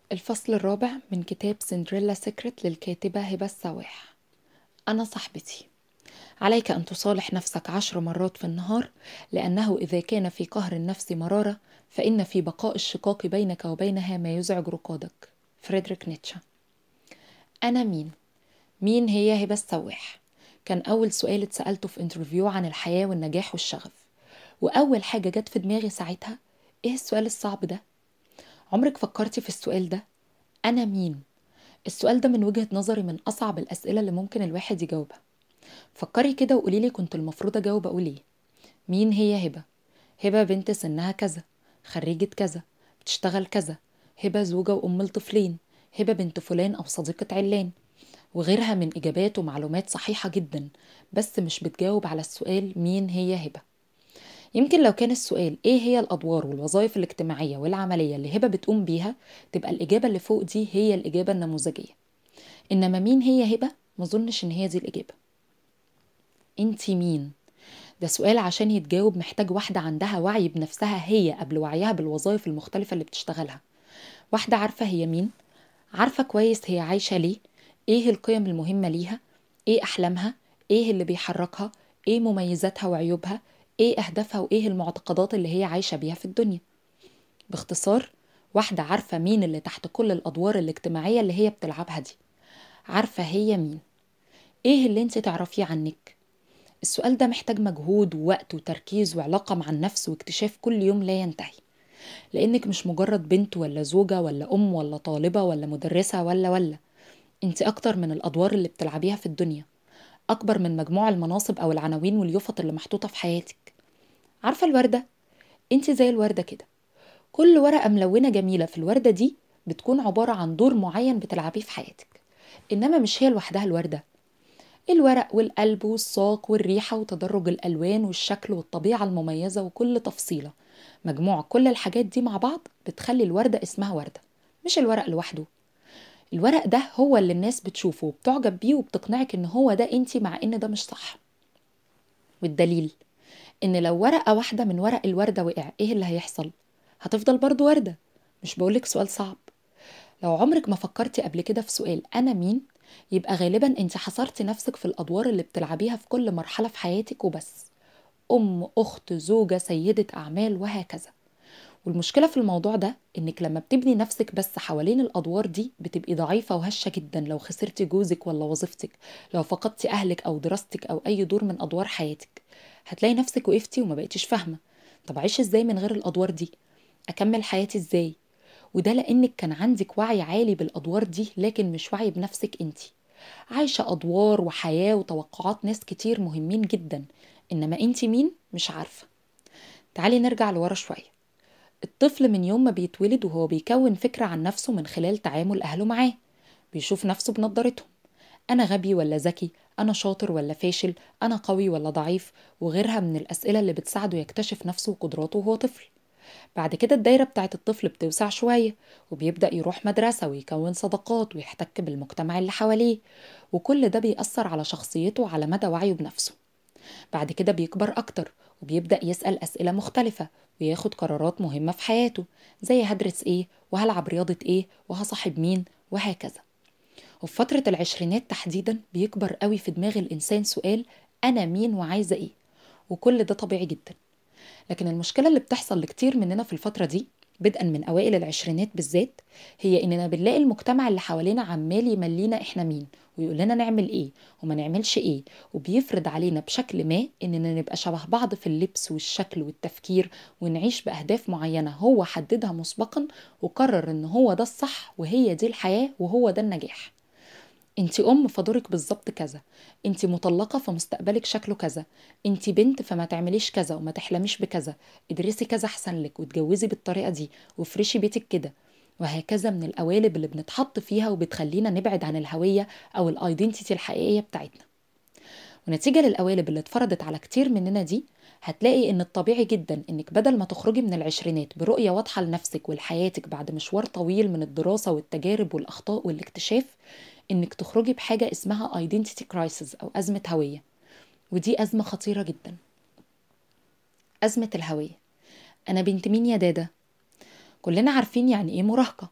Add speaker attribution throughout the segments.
Speaker 1: الفصل الرابع من كتاب سندريلا سيكريت للكاتبة هبة السواح أنا صاحبتي عليك أن تصالح نفسك عشر مرات في النهار لأنه إذا كان في قهر النفس مرارة فإن في بقاء الشقاق بينك وبينها ما يزعج رقادك فريدريك نيتشه أنا مين؟ مين هي هبة السواح؟ كان أول سؤال اتسألته في انترفيو عن الحياة والنجاح والشغف وأول حاجة جت في دماغي ساعتها إيه السؤال الصعب ده؟ عمرك فكرتي في السؤال ده؟ أنا مين؟ السؤال ده من وجهة نظري من أصعب الأسئلة اللي ممكن الواحد يجاوبها فكري كده وقوليلي كنت المفروض أجاوب أقول إيه مين هي هبة؟ هبة بنت سنها كذا خريجة كذا بتشتغل كذا هبة زوجة وأم لطفلين هبة بنت فلان أو صديقة علان وغيرها من إجابات ومعلومات صحيحة جدا بس مش بتجاوب على السؤال مين هي هبة يمكن لو كان السؤال ايه هي الادوار والوظائف الاجتماعيه والعمليه اللي هبه بتقوم بيها تبقى الاجابه اللي فوق دي هي الاجابه النموذجيه انما مين هي هبه ما اظنش ان هي دي الاجابه انتي مين ده سؤال عشان يتجاوب محتاج واحده عندها وعي بنفسها هي قبل وعيها بالوظائف المختلفه اللي بتشتغلها واحده عارفه هي مين عارفه كويس هي عايشه ليه ايه القيم المهمه ليها ايه احلامها ايه اللي بيحركها ايه مميزاتها وعيوبها ايه اهدافها وايه المعتقدات اللي هي عايشه بيها في الدنيا باختصار واحده عارفه مين اللي تحت كل الادوار الاجتماعيه اللي هي بتلعبها دي عارفه هي مين ايه اللي انت تعرفيه عنك السؤال ده محتاج مجهود ووقت وتركيز وعلاقه مع النفس واكتشاف كل يوم لا ينتهي لانك مش مجرد بنت ولا زوجه ولا ام ولا طالبه ولا مدرسه ولا ولا انت اكتر من الادوار اللي بتلعبيها في الدنيا أكبر من مجموع المناصب أو العناوين واليفط اللي محطوطة في حياتك عارفة الوردة؟ انت زي الوردة كده كل ورقة ملونة جميلة في الوردة دي بتكون عبارة عن دور معين بتلعبيه في حياتك إنما مش هي لوحدها الوردة الورق والقلب والساق والريحة وتدرج الألوان والشكل والطبيعة المميزة وكل تفصيلة مجموع كل الحاجات دي مع بعض بتخلي الوردة اسمها وردة مش الورق لوحده الورق ده هو اللي الناس بتشوفه وبتعجب بيه وبتقنعك ان هو ده انتي مع ان ده مش صح والدليل ان لو ورقة واحدة من ورق الوردة وقع ايه اللي هيحصل هتفضل برضو وردة مش بقولك سؤال صعب لو عمرك ما فكرتي قبل كده في سؤال انا مين يبقى غالبا انت حصرتي نفسك في الادوار اللي بتلعبيها في كل مرحلة في حياتك وبس ام اخت زوجة سيدة اعمال وهكذا والمشكلة في الموضوع ده إنك لما بتبني نفسك بس حوالين الأدوار دي بتبقي ضعيفة وهشة جدا لو خسرتي جوزك ولا وظيفتك لو فقدتي أهلك أو دراستك أو أي دور من أدوار حياتك هتلاقي نفسك وقفتي وما بقيتيش فاهمة طب أعيش إزاي من غير الأدوار دي أكمل حياتي إزاي وده لأنك كان عندك وعي عالي بالأدوار دي لكن مش وعي بنفسك أنتي عايشة أدوار وحياة وتوقعات ناس كتير مهمين جدا إنما أنتي مين مش عارفة تعالي نرجع لورا شوية الطفل من يوم ما بيتولد وهو بيكون فكرة عن نفسه من خلال تعامل أهله معاه بيشوف نفسه بنضارتهم أنا غبي ولا ذكي أنا شاطر ولا فاشل أنا قوي ولا ضعيف وغيرها من الأسئلة اللي بتساعده يكتشف نفسه وقدراته وهو طفل بعد كده الدايرة بتاعت الطفل بتوسع شوية وبيبدأ يروح مدرسة ويكون صداقات ويحتك بالمجتمع اللي حواليه وكل ده بيأثر على شخصيته على مدى وعيه بنفسه بعد كده بيكبر أكتر وبيبدأ يسأل أسئلة مختلفة وياخد قرارات مهمة في حياته زي هدرس ايه وهلعب رياضة ايه وهصاحب مين وهكذا وفي فترة العشرينات تحديدا بيكبر قوي في دماغ الإنسان سؤال أنا مين وعايزة ايه وكل ده طبيعي جدا لكن المشكلة اللي بتحصل لكتير مننا في الفترة دي بدءا من أوائل العشرينات بالذات هي إننا بنلاقي المجتمع اللي حوالينا عمال يملينا إحنا مين ويقول لنا نعمل إيه وما نعملش إيه وبيفرض علينا بشكل ما إننا نبقى شبه بعض في اللبس والشكل والتفكير ونعيش بأهداف معينة هو حددها مسبقا وقرر إن هو ده الصح وهي دي الحياة وهو ده النجاح انت ام فدورك بالظبط كذا انت مطلقه فمستقبلك شكله كذا انت بنت فما تعمليش كذا وما تحلميش بكذا ادرسي كذا احسن لك وتجوزي بالطريقه دي وافرشي بيتك كده وهكذا من القوالب اللي بنتحط فيها وبتخلينا نبعد عن الهويه او الايدنتيتي الحقيقيه بتاعتنا ونتيجه للقوالب اللي اتفرضت على كتير مننا دي هتلاقي ان الطبيعي جدا انك بدل ما تخرجي من العشرينات برؤيه واضحه لنفسك ولحياتك بعد مشوار طويل من الدراسه والتجارب والاخطاء والاكتشاف انك تخرجي بحاجه اسمها identity crisis او ازمه هويه ودي ازمه خطيره جدا ازمه الهويه انا بنت مين يا دادا كلنا عارفين يعني ايه مراهقه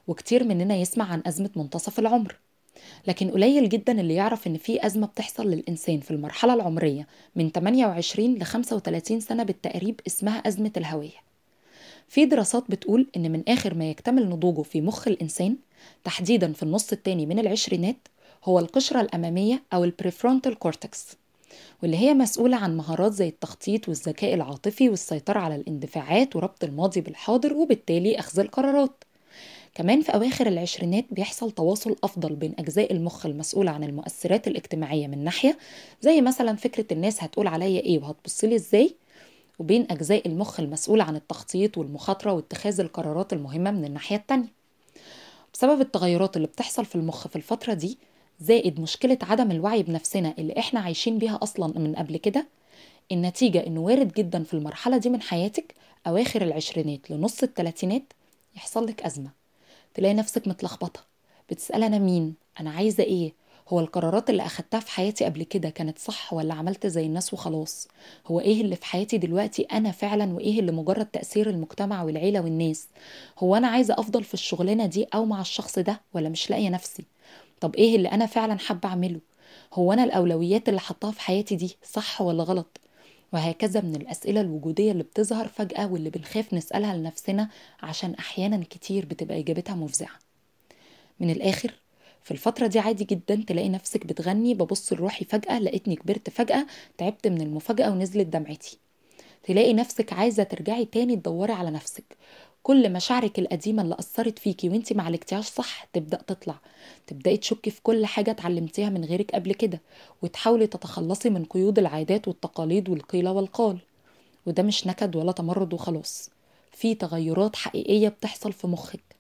Speaker 1: وكتير مننا يسمع عن أزمة منتصف العمر لكن قليل جدا اللي يعرف إن في أزمة بتحصل للإنسان في المرحلة العمرية من 28 ل 35 سنة بالتقريب اسمها أزمة الهوية في دراسات بتقول إن من آخر ما يكتمل نضوجه في مخ الإنسان تحديدا في النص التاني من العشرينات هو القشرة الأمامية أو البريفرونتال كورتكس واللي هي مسؤولة عن مهارات زي التخطيط والذكاء العاطفي والسيطرة على الاندفاعات وربط الماضي بالحاضر وبالتالي أخذ القرارات كمان في أواخر العشرينات بيحصل تواصل أفضل بين أجزاء المخ المسؤولة عن المؤثرات الاجتماعية من ناحية زي مثلا فكرة الناس هتقول عليا إيه وهتبصلي إزاي وبين أجزاء المخ المسؤولة عن التخطيط والمخاطرة واتخاذ القرارات المهمة من الناحية التانية بسبب التغيرات اللي بتحصل في المخ في الفترة دي زائد مشكلة عدم الوعي بنفسنا اللي احنا عايشين بيها أصلا من قبل كده النتيجة إنه وارد جدا في المرحلة دي من حياتك أواخر العشرينات لنص التلاتينات يحصل لك أزمة تلاقي نفسك متلخبطة بتسأل أنا مين؟ أنا عايزة إيه؟ هو القرارات اللي أخدتها في حياتي قبل كده كانت صح ولا عملت زي الناس وخلاص؟ هو إيه اللي في حياتي دلوقتي أنا فعلا وإيه اللي مجرد تأثير المجتمع والعيلة والناس؟ هو أنا عايزة أفضل في الشغلانة دي أو مع الشخص ده ولا مش لاقية نفسي؟ طب إيه اللي أنا فعلا حابة أعمله؟ هو أنا الأولويات اللي حطاها في حياتي دي صح ولا غلط؟ وهكذا من الأسئلة الوجودية اللي بتظهر فجأة واللي بنخاف نسألها لنفسنا عشان أحيانا كتير بتبقى إجابتها مفزعة من الآخر في الفترة دي عادي جدا تلاقي نفسك بتغني ببص لروحي فجأة لقيتني كبرت فجأة تعبت من المفاجأة ونزلت دمعتي تلاقي نفسك عايزة ترجعي تاني تدوري على نفسك كل مشاعرك القديمة اللي أثرت فيكي وانتي معالجتيهاش صح تبدأ تطلع تبدأي تشكي في كل حاجة اتعلمتيها من غيرك قبل كده وتحاولي تتخلصي من قيود العادات والتقاليد والقيل والقال وده مش نكد ولا تمرد وخلاص في تغيرات حقيقية بتحصل في مخك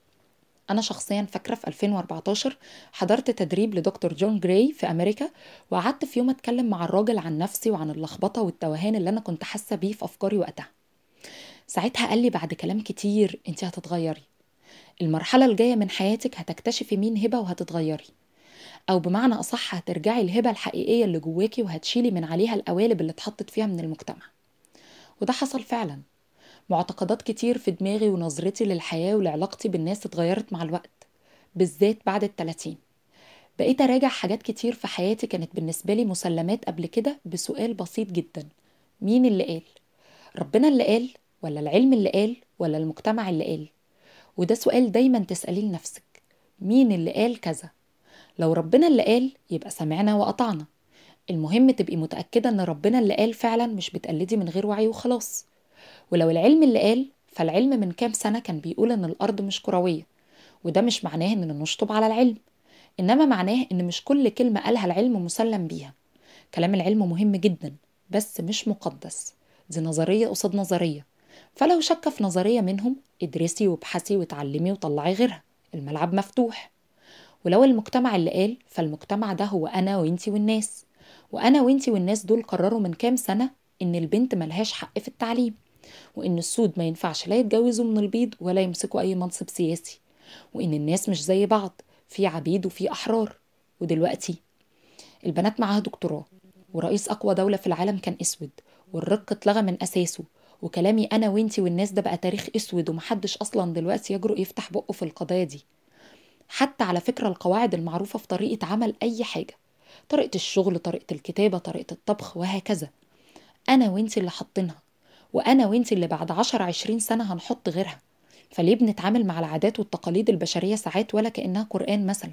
Speaker 1: أنا شخصيا فاكرة في 2014 حضرت تدريب لدكتور جون جراي في أمريكا وقعدت في يوم أتكلم مع الراجل عن نفسي وعن اللخبطة والتوهان اللي أنا كنت حاسة بيه في أفكاري وقتها ساعتها قال لي بعد كلام كتير انت هتتغيري المرحلة الجاية من حياتك هتكتشفي مين هبة وهتتغيري أو بمعنى أصح هترجعي الهبة الحقيقية اللي جواكي وهتشيلي من عليها القوالب اللي اتحطت فيها من المجتمع وده حصل فعلا معتقدات كتير في دماغي ونظرتي للحياة ولعلاقتي بالناس اتغيرت مع الوقت بالذات بعد التلاتين بقيت أراجع حاجات كتير في حياتي كانت بالنسبة لي مسلمات قبل كده بسؤال بسيط جدا مين اللي قال؟ ربنا اللي قال ولا العلم اللي قال ولا المجتمع اللي قال؟ وده سؤال دايما تسأليه لنفسك مين اللي قال كذا؟ لو ربنا اللي قال يبقى سمعنا وقطعنا المهم تبقي متأكدة ان ربنا اللي قال فعلا مش بتقلدي من غير وعي وخلاص ولو العلم اللي قال فالعلم من كام سنة كان بيقول ان الأرض مش كروية وده مش معناه اننا نشطب على العلم إنما معناه إن مش كل كلمة قالها العلم مسلم بيها كلام العلم مهم جدا بس مش مقدس دي نظرية قصاد نظرية فلو شك في نظرية منهم ادرسي وابحثي وتعلمي وطلعي غيرها الملعب مفتوح ولو المجتمع اللي قال فالمجتمع ده هو أنا وإنتي والناس وأنا وإنتي والناس دول قرروا من كام سنة إن البنت ملهاش حق في التعليم وإن السود ما ينفعش لا يتجوزوا من البيض ولا يمسكوا أي منصب سياسي وإن الناس مش زي بعض في عبيد وفي أحرار ودلوقتي البنات معاها دكتوراه ورئيس أقوى دولة في العالم كان أسود والرق اتلغى من أساسه وكلامي أنا وإنتي والناس ده بقى تاريخ أسود ومحدش أصلا دلوقتي يجرؤ يفتح بقه في القضايا دي حتى على فكرة القواعد المعروفة في طريقة عمل أي حاجة طريقة الشغل طريقة الكتابة طريقة الطبخ وهكذا أنا وإنتي اللي حاطينها وأنا وإنتي اللي بعد عشر عشرين سنة هنحط غيرها فليه بنتعامل مع العادات والتقاليد البشرية ساعات ولا كأنها قرآن مثلا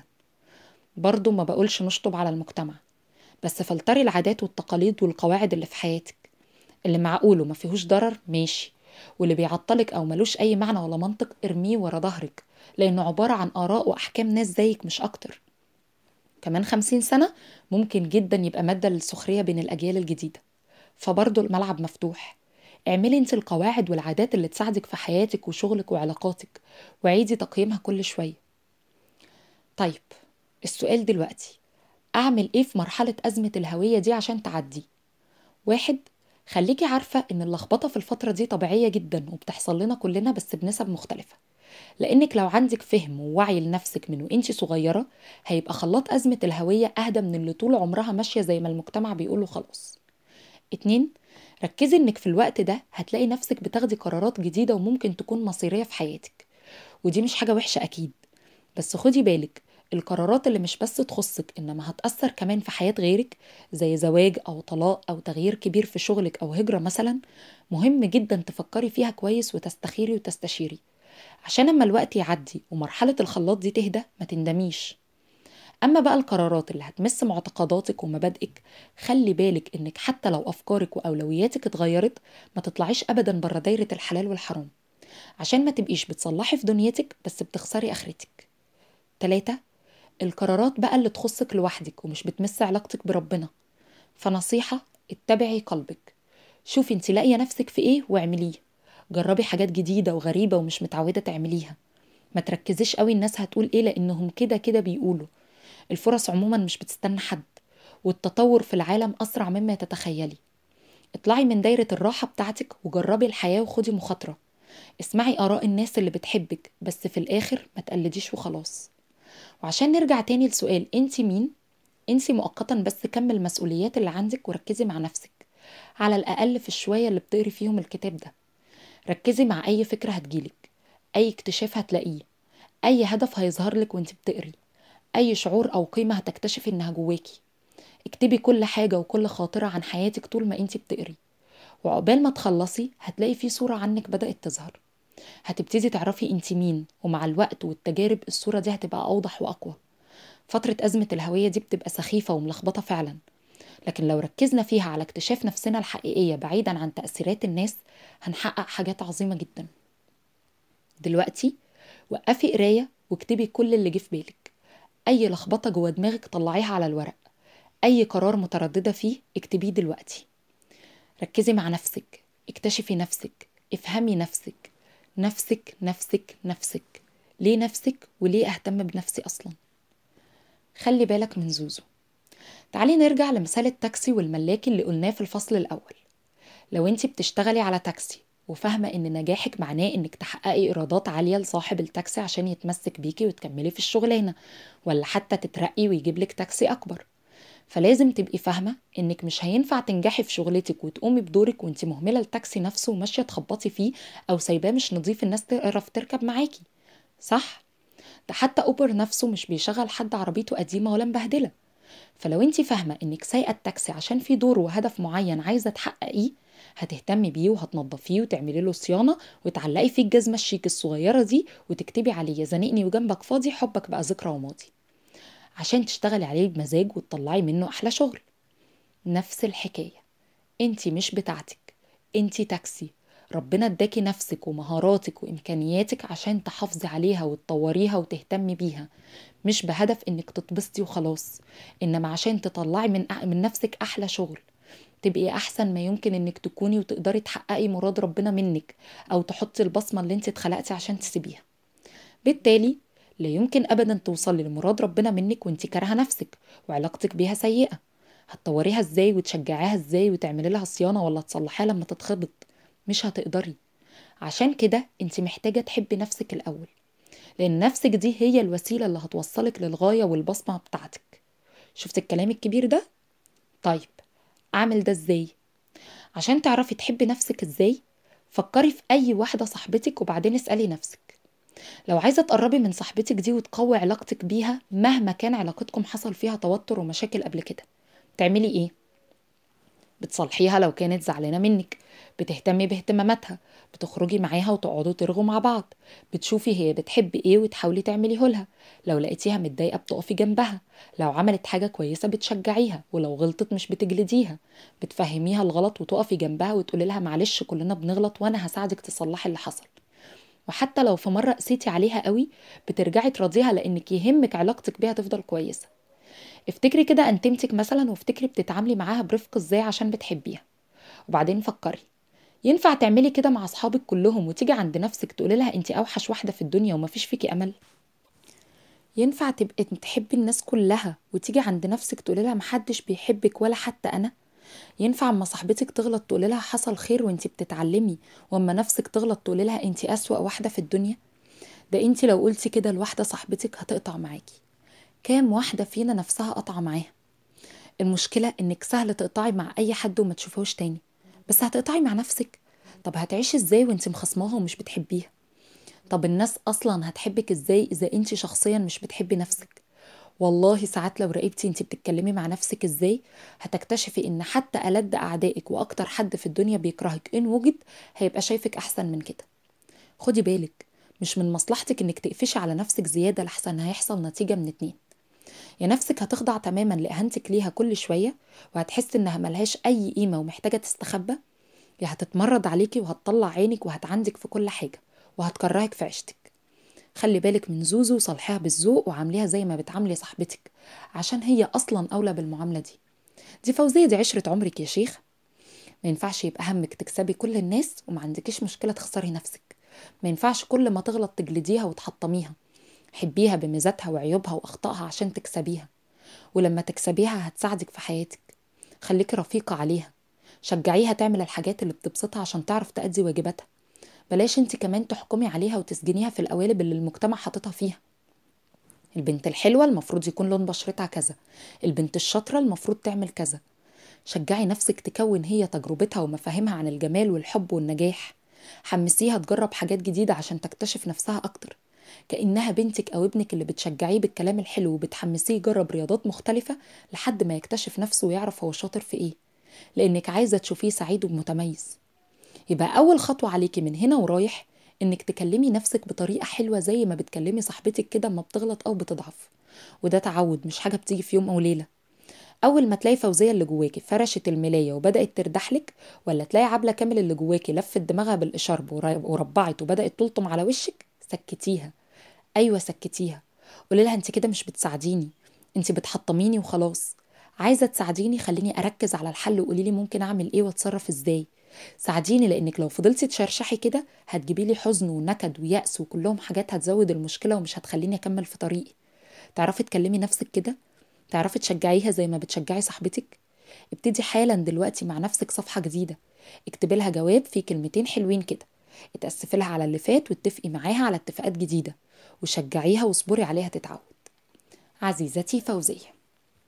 Speaker 1: برضو ما بقولش نشطب على المجتمع بس فلتري العادات والتقاليد والقواعد اللي في حياتك اللي معقوله ما فيهوش ضرر ماشي واللي بيعطلك أو ملوش أي معنى ولا منطق ارميه ورا ظهرك لأنه عبارة عن آراء وأحكام ناس زيك مش أكتر كمان خمسين سنة ممكن جدا يبقى مادة للسخرية بين الأجيال الجديدة فبرضه الملعب مفتوح اعملي انت القواعد والعادات اللي تساعدك في حياتك وشغلك وعلاقاتك وعيدي تقييمها كل شوية طيب السؤال دلوقتي أعمل إيه في مرحلة أزمة الهوية دي عشان تعدي واحد خليكي عارفة إن اللخبطة في الفترة دي طبيعية جدا وبتحصل لنا كلنا بس بنسب مختلفة لأنك لو عندك فهم ووعي لنفسك من وإنتي صغيرة هيبقى خلاط أزمة الهوية أهدى من اللي طول عمرها ماشية زي ما المجتمع بيقوله خلاص اتنين ركزي إنك في الوقت ده هتلاقي نفسك بتاخدي قرارات جديدة وممكن تكون مصيرية في حياتك ودي مش حاجة وحشة أكيد بس خدي بالك القرارات اللي مش بس تخصك إنما هتأثر كمان في حياة غيرك زي زواج أو طلاق أو تغيير كبير في شغلك أو هجرة مثلا مهم جدا تفكري فيها كويس وتستخيري وتستشيري عشان اما الوقت يعدي ومرحلة الخلاط دي تهدى ما تندميش أما بقى القرارات اللي هتمس معتقداتك ومبادئك خلي بالك إنك حتى لو أفكارك وأولوياتك اتغيرت ما تطلعيش أبدا بره دايرة الحلال والحرام عشان ما تبقيش بتصلحي في دنيتك بس بتخسري آخرتك تلاتة القرارات بقى اللي تخصك لوحدك ومش بتمس علاقتك بربنا فنصيحة اتبعي قلبك شوفي انت لاقية نفسك في ايه واعمليه جربي حاجات جديدة وغريبة ومش متعودة تعمليها ما تركزيش قوي الناس هتقول ايه لانهم كده كده بيقولوا الفرص عموما مش بتستنى حد والتطور في العالم اسرع مما تتخيلي اطلعي من دايرة الراحة بتاعتك وجربي الحياة وخدي مخاطرة اسمعي آراء الناس اللي بتحبك بس في الآخر ما تقلديش وخلاص وعشان نرجع تاني لسؤال انت مين انسي مؤقتا بس كم المسؤوليات اللي عندك وركزي مع نفسك على الأقل في الشوية اللي بتقري فيهم الكتاب ده ركزي مع أي فكرة هتجيلك أي اكتشاف هتلاقيه أي هدف هيظهر لك وانت بتقري أي شعور أو قيمة هتكتشفي إنها جواكي اكتبي كل حاجة وكل خاطرة عن حياتك طول ما انت بتقري وعقبال ما تخلصي هتلاقي في صورة عنك بدأت تظهر هتبتدي تعرفي انت مين ومع الوقت والتجارب الصورة دي هتبقى أوضح وأقوى فترة أزمة الهوية دي بتبقى سخيفة وملخبطة فعلا لكن لو ركزنا فيها على اكتشاف نفسنا الحقيقية بعيدا عن تأثيرات الناس هنحقق حاجات عظيمة جدا دلوقتي وقفي قراية واكتبي كل اللي جه في بالك أي لخبطة جوه دماغك طلعيها على الورق أي قرار مترددة فيه اكتبيه دلوقتي ركزي مع نفسك اكتشفي نفسك افهمي نفسك نفسك نفسك نفسك ليه نفسك وليه اهتم بنفسي اصلا خلي بالك من زوزو تعالي نرجع لمثال التاكسي والملاكي اللي قلناه في الفصل الاول لو انت بتشتغلي على تاكسي وفاهمة ان نجاحك معناه انك تحققي ايرادات عالية لصاحب التاكسي عشان يتمسك بيكي وتكملي في الشغلانة ولا حتى تترقي ويجيب لك تاكسي اكبر فلازم تبقي فاهمة انك مش هينفع تنجحي في شغلتك وتقومي بدورك وانت مهملة التاكسي نفسه وماشية تخبطي فيه او سايباه مش نظيف الناس تعرف تركب معاكي صح؟ ده حتى اوبر نفسه مش بيشغل حد عربيته قديمة ولا مبهدلة فلو انت فاهمة انك سايقة التاكسي عشان في دور وهدف معين عايزة تحققيه هتهتمي بيه وهتنضفيه وتعملي له صيانة وتعلقي فيه الجزمة الشيك الصغيرة دي وتكتبي عليه يا زنقني وجنبك فاضي حبك بقى ذكرى وماضي عشان تشتغلي عليه بمزاج وتطلعي منه أحلى شغل نفس الحكاية انتي مش بتاعتك انتي تاكسي ربنا اداكي نفسك ومهاراتك وإمكانياتك عشان تحافظي عليها وتطوريها وتهتمي بيها مش بهدف انك تتبسطي وخلاص انما عشان تطلعي من من نفسك احلى شغل تبقي احسن ما يمكن انك تكوني وتقدري تحققي مراد ربنا منك او تحطي البصمه اللي انت اتخلقتي عشان تسيبيها بالتالي لا يمكن ابدا توصلي لمراد ربنا منك وانت كارهه نفسك وعلاقتك بيها سيئه هتطوريها ازاي وتشجعيها ازاي وتعملي لها صيانه ولا تصلحيها لما تتخبط مش هتقدري عشان كده انت محتاجه تحبي نفسك الاول لان نفسك دي هي الوسيله اللي هتوصلك للغايه والبصمه بتاعتك شفت الكلام الكبير ده طيب اعمل ده ازاي عشان تعرفي تحبي نفسك ازاي فكري في اي واحده صاحبتك وبعدين اسالي نفسك لو عايزه تقربي من صاحبتك دي وتقوي علاقتك بيها مهما كان علاقتكم حصل فيها توتر ومشاكل قبل كده تعملي ايه بتصالحيها لو كانت زعلانه منك بتهتمي باهتماماتها بتخرجي معاها وتقعدوا ترغوا مع بعض بتشوفي هي بتحب ايه وتحاولي تعمليه لها لو لقيتيها متضايقه بتقفي جنبها لو عملت حاجه كويسه بتشجعيها ولو غلطت مش بتجلديها بتفهميها الغلط وتقفي جنبها وتقولي لها معلش كلنا بنغلط وانا هساعدك تصلحي اللي حصل وحتى لو في مره قسيتي عليها قوي بترجعي تراضيها لانك يهمك علاقتك بيها تفضل كويسه افتكري كده انتمتك مثلا وافتكري بتتعاملي معاها برفق ازاي عشان بتحبيها وبعدين فكري ينفع تعملي كده مع اصحابك كلهم وتيجي عند نفسك تقولي لها انت اوحش واحده في الدنيا ومفيش فيكي امل ينفع تبقي تحبي الناس كلها وتيجي عند نفسك تقولي لها محدش بيحبك ولا حتى انا ينفع اما صاحبتك تغلط تقولي لها حصل خير وانت بتتعلمي واما نفسك تغلط تقولي لها انت اسوا واحده في الدنيا ده انت لو قلتي كده لواحده صاحبتك هتقطع معاكي كام واحده فينا نفسها قطع معاها المشكله انك سهل تقطعي مع اي حد وما تشوفوش تاني بس هتقطعي مع نفسك طب هتعيشي ازاي وانت مخصماها ومش بتحبيها طب الناس اصلا هتحبك ازاي اذا انت شخصيا مش بتحبي نفسك والله ساعات لو راقبتي انت بتتكلمي مع نفسك ازاي هتكتشفي ان حتى ألد اعدائك واكتر حد في الدنيا بيكرهك ان وجد هيبقى شايفك احسن من كده خدي بالك مش من مصلحتك انك تقفشي على نفسك زياده لحسن هيحصل نتيجه من اتنين يا نفسك هتخضع تماما لاهانتك ليها كل شويه وهتحس انها ملهاش اي قيمه ومحتاجه تستخبى يا هتتمرد عليكي وهتطلع عينك وهتعندك في كل حاجه وهتكرهك في عيشتك خلي بالك من زوزو وصالحيها بالذوق وعامليها زي ما بتعاملي صاحبتك عشان هي اصلا اولى بالمعامله دي دي فوزيه دي عشره عمرك يا شيخ ما ينفعش يبقى همك تكسبي كل الناس وما عندكيش مشكله تخسري نفسك ما ينفعش كل ما تغلط تجلديها وتحطميها حبيها بميزاتها وعيوبها واخطائها عشان تكسبيها ولما تكسبيها هتساعدك في حياتك خليكي رفيقه عليها شجعيها تعمل الحاجات اللي بتبسطها عشان تعرف تأدي واجباتها بلاش انت كمان تحكمي عليها وتسجنيها في القوالب اللي المجتمع حاططها فيها البنت الحلوة المفروض يكون لون بشرتها كذا البنت الشاطرة المفروض تعمل كذا شجعي نفسك تكون هي تجربتها ومفاهيمها عن الجمال والحب والنجاح حمسيها تجرب حاجات جديدة عشان تكتشف نفسها أكتر كأنها بنتك أو ابنك اللي بتشجعيه بالكلام الحلو وبتحمسيه يجرب رياضات مختلفة لحد ما يكتشف نفسه ويعرف هو شاطر في إيه لأنك عايزة تشوفيه سعيد ومتميز يبقى أول خطوة عليكي من هنا ورايح إنك تكلمي نفسك بطريقة حلوة زي ما بتكلمي صاحبتك كده اما بتغلط أو بتضعف وده تعود مش حاجة بتيجي في يوم أو ليلة أول ما تلاقي فوزية اللي جواكي فرشت الملاية وبدأت تردحلك ولا تلاقي عبلة كامل اللي جواكي لفت دماغها بالإشارب وربعت وبدأت تلطم على وشك سكتيها أيوة سكتيها قولي لها أنت كده مش بتساعديني أنت بتحطميني وخلاص عايزة تساعديني خليني أركز على الحل وقولي لي ممكن أعمل إيه وأتصرف إزاي ساعديني لانك لو فضلتي تشرشحي كده هتجيبي لي حزن ونكد ويأس وكلهم حاجات هتزود المشكله ومش هتخليني اكمل في طريقي تعرفي تكلمي نفسك كده تعرفي تشجعيها زي ما بتشجعي صاحبتك ابتدي حالا دلوقتي مع نفسك صفحه جديده اكتبي لها جواب فيه كلمتين حلوين كده اتأسفي لها على اللي فات واتفقي معاها على اتفاقات جديده وشجعيها واصبري عليها تتعود عزيزتي فوزيه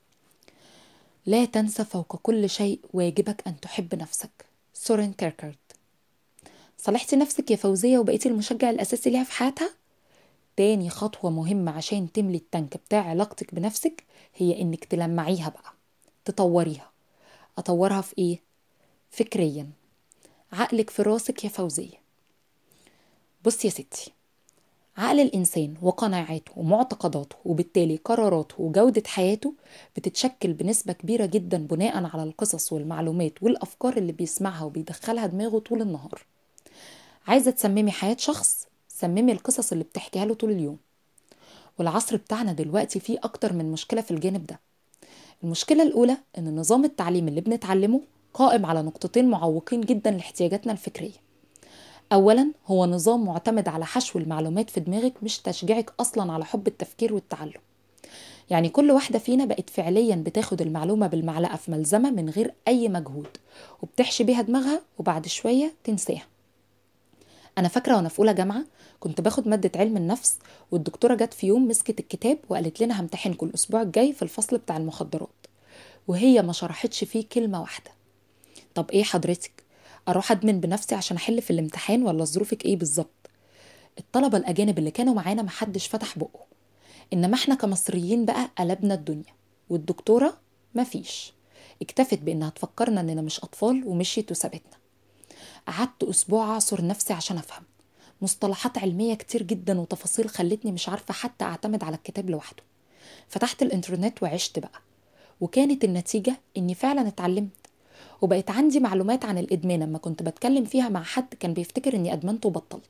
Speaker 1: لا تنسى فوق كل شيء واجبك ان تحب نفسك سورين كيركارد صلحتي نفسك يا فوزية وبقيتي المشجع الأساسي ليها في حياتها؟ تاني خطوة مهمة عشان تملي التانك بتاع علاقتك بنفسك هي إنك تلمعيها بقى تطوريها أطورها في إيه؟ فكريا عقلك في راسك يا فوزية بصي يا ستي عقل الإنسان وقناعاته ومعتقداته وبالتالي قراراته وجودة حياته بتتشكل بنسبة كبيرة جدا بناء على القصص والمعلومات والأفكار اللي بيسمعها وبيدخلها دماغه طول النهار عايزة تسممي حياة شخص سممي القصص اللي بتحكيها له طول اليوم والعصر بتاعنا دلوقتي فيه أكتر من مشكلة في الجانب ده المشكلة الأولى إن نظام التعليم اللي بنتعلمه قائم على نقطتين معوقين جدا لاحتياجاتنا الفكرية أولا هو نظام معتمد على حشو المعلومات في دماغك مش تشجيعك أصلا على حب التفكير والتعلم يعني كل واحدة فينا بقت فعليا بتاخد المعلومة بالمعلقة في ملزمة من غير أي مجهود وبتحشي بيها دماغها وبعد شوية تنساها أنا فاكرة وأنا في أولى جامعة كنت باخد مادة علم النفس والدكتورة جت في يوم مسكت الكتاب وقالت لنا همتحنكم الأسبوع الجاي في الفصل بتاع المخدرات وهي ما شرحتش فيه كلمة واحدة طب إيه حضرتك اروح ادمن بنفسي عشان احل في الامتحان ولا ظروفك ايه بالظبط الطلبة الأجانب اللي كانوا معانا محدش فتح بقه إنما إحنا كمصريين بقى قلبنا الدنيا والدكتورة مفيش اكتفت بإنها تفكرنا إننا مش أطفال ومشيت وسابتنا قعدت أسبوع أعصر نفسي عشان أفهم مصطلحات علمية كتير جدا وتفاصيل خلتني مش عارفة حتى أعتمد على الكتاب لوحده فتحت الإنترنت وعشت بقى وكانت النتيجة إني فعلا اتعلمت وبقت عندي معلومات عن الإدمان لما كنت بتكلم فيها مع حد كان بيفتكر إني أدمنت وبطلت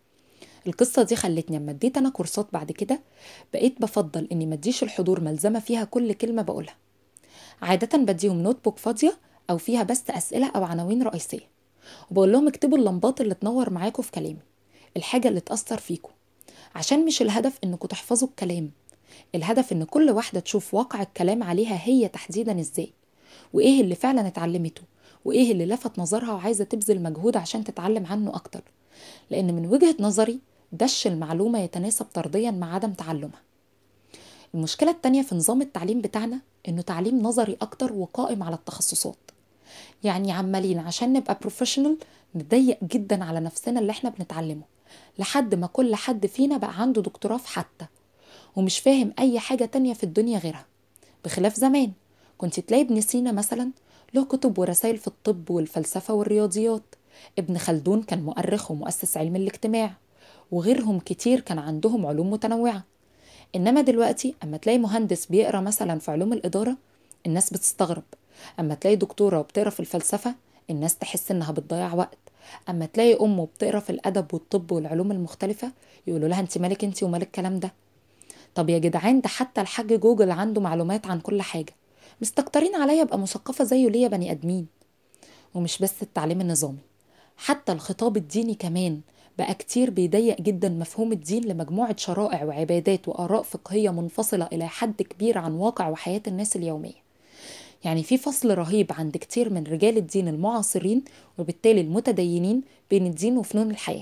Speaker 1: القصة دي خلتني لما اديت أنا كورسات بعد كده بقيت بفضل إني ما اديش الحضور ملزمة فيها كل كلمة بقولها عادة بديهم نوت بوك فاضية أو فيها بس أسئلة أو عناوين رئيسية وبقول لهم اكتبوا اللمبات اللي تنور معاكم في كلامي الحاجة اللي تأثر فيكم عشان مش الهدف إنكم تحفظوا الكلام الهدف إن كل واحدة تشوف واقع الكلام عليها هي تحديدا إزاي وايه اللي فعلا اتعلمته وايه اللي لفت نظرها وعايزه تبذل مجهود عشان تتعلم عنه اكتر لان من وجهه نظري دش المعلومه يتناسب طرديا مع عدم تعلمها المشكله التانية في نظام التعليم بتاعنا انه تعليم نظري اكتر وقائم على التخصصات يعني عمالين عشان نبقى بروفيشنال نضيق جدا على نفسنا اللي احنا بنتعلمه لحد ما كل حد فينا بقى عنده دكتوراه في حتى ومش فاهم أي حاجة تانية في الدنيا غيرها بخلاف زمان كنت تلاقي ابن سينا مثلا له كتب ورسائل في الطب والفلسفة والرياضيات ابن خلدون كان مؤرخ ومؤسس علم الاجتماع وغيرهم كتير كان عندهم علوم متنوعة إنما دلوقتي أما تلاقي مهندس بيقرأ مثلا في علوم الإدارة الناس بتستغرب أما تلاقي دكتورة وبتقرأ في الفلسفة الناس تحس إنها بتضيع وقت أما تلاقي أم بتقرأ في الأدب والطب والعلوم المختلفة يقولوا لها أنت مالك أنت ومال الكلام ده طب يا جدعان ده حتى الحاج جوجل عنده معلومات عن كل حاجة مستكترين عليا ابقى مثقفة زيه ليه يا بني آدمين ومش بس التعليم النظامي حتى الخطاب الديني كمان بقى كتير بيضيق جدا مفهوم الدين لمجموعة شرائع وعبادات وآراء فقهية منفصلة إلى حد كبير عن واقع وحياة الناس اليومية يعني في فصل رهيب عند كتير من رجال الدين المعاصرين وبالتالي المتدينين بين الدين وفنون الحياة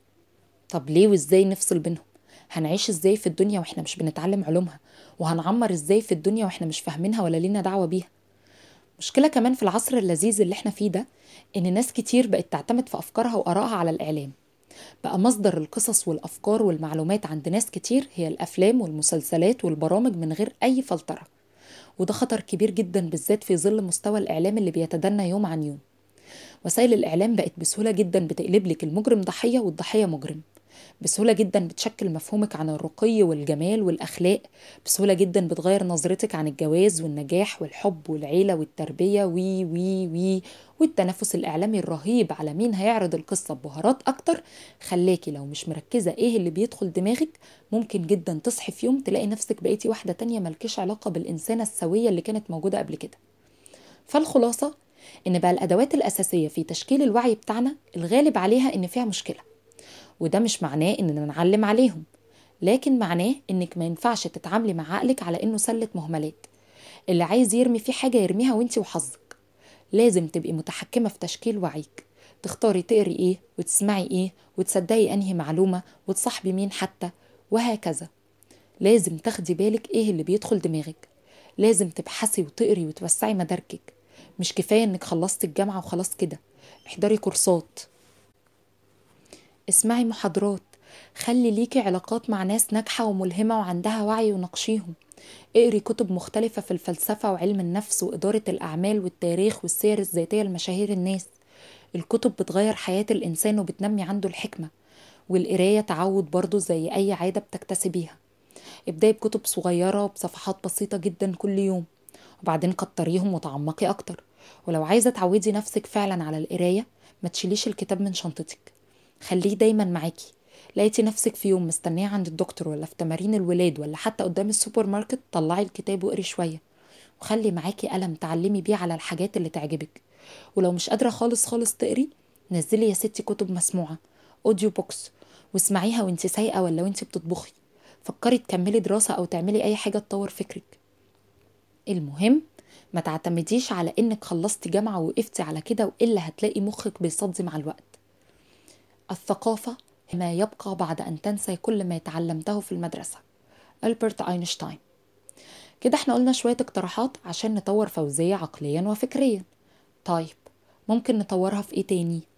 Speaker 1: طب ليه وازاي نفصل بينهم هنعيش ازاي في الدنيا واحنا مش بنتعلم علومها وهنعمر ازاي في الدنيا واحنا مش فاهمينها ولا لينا دعوة بيها مشكلة كمان في العصر اللذيذ اللي احنا فيه ده ان ناس كتير بقت تعتمد في افكارها وارائها على الاعلام بقى مصدر القصص والافكار والمعلومات عند ناس كتير هي الافلام والمسلسلات والبرامج من غير اي فلتره وده خطر كبير جدا بالذات في ظل مستوى الاعلام اللي بيتدنى يوم عن يوم وسائل الاعلام بقت بسهوله جدا بتقلب لك المجرم ضحيه والضحيه مجرم بسهوله جدا بتشكل مفهومك عن الرقي والجمال والاخلاق بسهوله جدا بتغير نظرتك عن الجواز والنجاح والحب والعيله والتربيه وي وي وي والتنافس الاعلامي الرهيب على مين هيعرض القصه ببهارات اكتر خلاكي لو مش مركزه ايه اللي بيدخل دماغك ممكن جدا تصحي في يوم تلاقي نفسك بقيتي واحده تانية ملكش علاقه بالانسانه السويه اللي كانت موجوده قبل كده فالخلاصه ان بقى الادوات الاساسيه في تشكيل الوعي بتاعنا الغالب عليها ان فيها مشكله وده مش معناه اننا نعلم عليهم لكن معناه انك ما ينفعش تتعاملي مع عقلك على انه سلة مهملات اللي عايز يرمي فيه حاجة يرميها وانتي وحظك لازم تبقي متحكمة في تشكيل وعيك تختاري تقري ايه وتسمعي ايه وتصدقي انهي معلومة وتصاحبي مين حتى وهكذا لازم تاخدي بالك ايه اللي بيدخل دماغك لازم تبحثي وتقري وتوسعي مداركك مش كفاية انك خلصتي الجامعة وخلاص كده احضري كورسات اسمعي محاضرات خلي ليكي علاقات مع ناس ناجحة وملهمة وعندها وعي وناقشيهم اقري كتب مختلفة في الفلسفة وعلم النفس وإدارة الأعمال والتاريخ والسير الذاتية لمشاهير الناس الكتب بتغير حياة الإنسان وبتنمي عنده الحكمة والقراية تعود برضه زي أي عادة بتكتسبيها ابدأي بكتب صغيرة بصفحات بسيطة جدا كل يوم وبعدين كتريهم وتعمقي أكتر ولو عايزة تعودي نفسك فعلا على القراية ما تشيليش الكتاب من شنطتك خليه دايما معاكي لقيتي نفسك في يوم مستنية عند الدكتور ولا في تمارين الولاد ولا حتى قدام السوبر ماركت طلعي الكتاب واقري شوية وخلي معاكي قلم تعلمي بيه على الحاجات اللي تعجبك ولو مش قادرة خالص خالص تقري نزلي يا ستي كتب مسموعة اوديو بوكس واسمعيها وانت سايقة ولا وانت بتطبخي فكري تكملي دراسة او تعملي اي حاجة تطور فكرك المهم ما تعتمديش على انك خلصتي جامعة ووقفتي على كده والا هتلاقي مخك بيصدي مع الوقت الثقافة ما يبقى بعد أن تنسي كل ما تعلمته في المدرسة ألبرت أينشتاين كده احنا قلنا شوية اقتراحات عشان نطور فوزية عقليا وفكريا طيب ممكن نطورها في ايه تاني